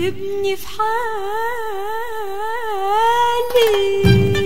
وسيبني في حالي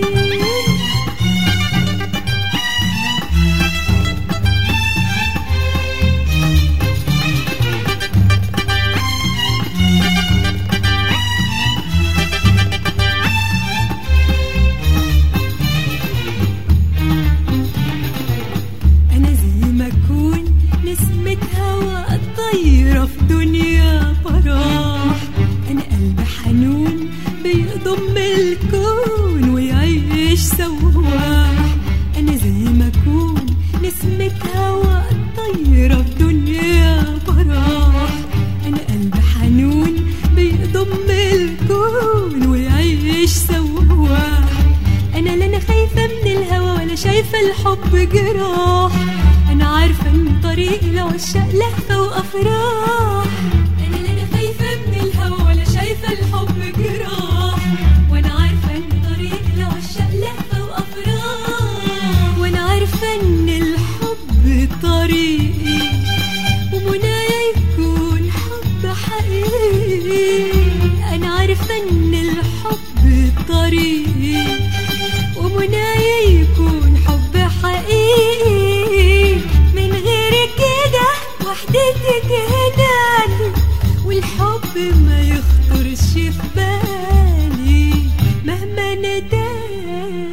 أنا زي ما أكون نسمة هوا طايرة في دنيا براح أنا قلبي حنون بيضم الكون ويعيش سواح أنا زي ما أكون نسمة هوا طايرة في دنيا براح أنا قلبي حنون بيضم الكون ويعيش سواح انا لا انا خايفه من الهوى ولا شايفه الحب جراح انا عارفه ان طريقي لعشاق لهفه وافراح انا لا انا خايفه من الهوى ولا شايفه الحب جراح وانا عارفه ان طريقي لعشاق لهفه وافراح وانا عارفه ان الحب طريقي ومنايا يكون حب حقيقي انا عارفه ان الحب طريقي ومنايا يكون حب حقيقي من غير كده وحدتك هنالي والحب ما يخطرش في بالي مهما ندالي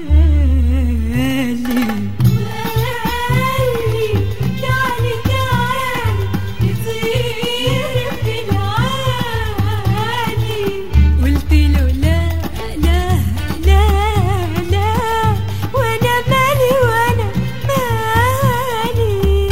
وقالي تعالي تعالي نطير في العالي قلت له لا لا لا لا وانا مالي وانا مالي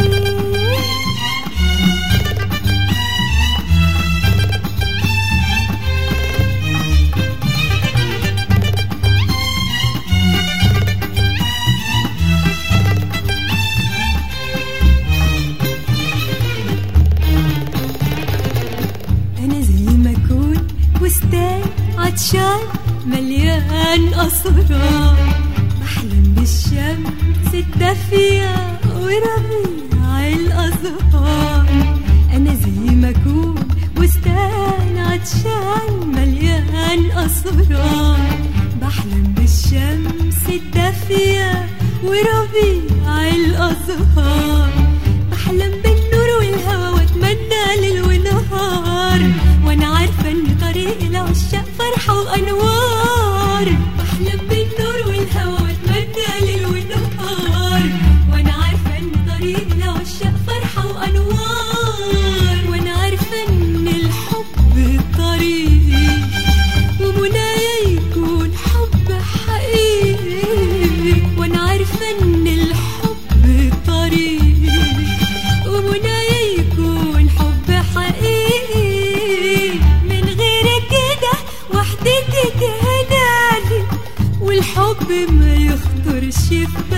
انا زي ما اكون بستان عطشان مليان اسرار بحلم بالشمس الدافيه وربيع الازهار انا زي ما اكون بستان عطشان مليان اسرار بحلم بالشمس الدافيه وربيع الازهار بحلم بالنور والهوى واتمنى ليل ونهار وانا عارفه ان طريقي لعشاق فرحه وانوار بحلم بالنور والهوى واتمنى ليل ونهار وانا عارفه ان طريقي لعشاق فرحه وانوار وانا عارفه ان الحب طريقي ومنايا يكون حب حقيقي وانا عارفه ان الحب طريقي ومنايا يكون حب حقيقي من غير كده وحدتك هنالي والحب ما يخطرش في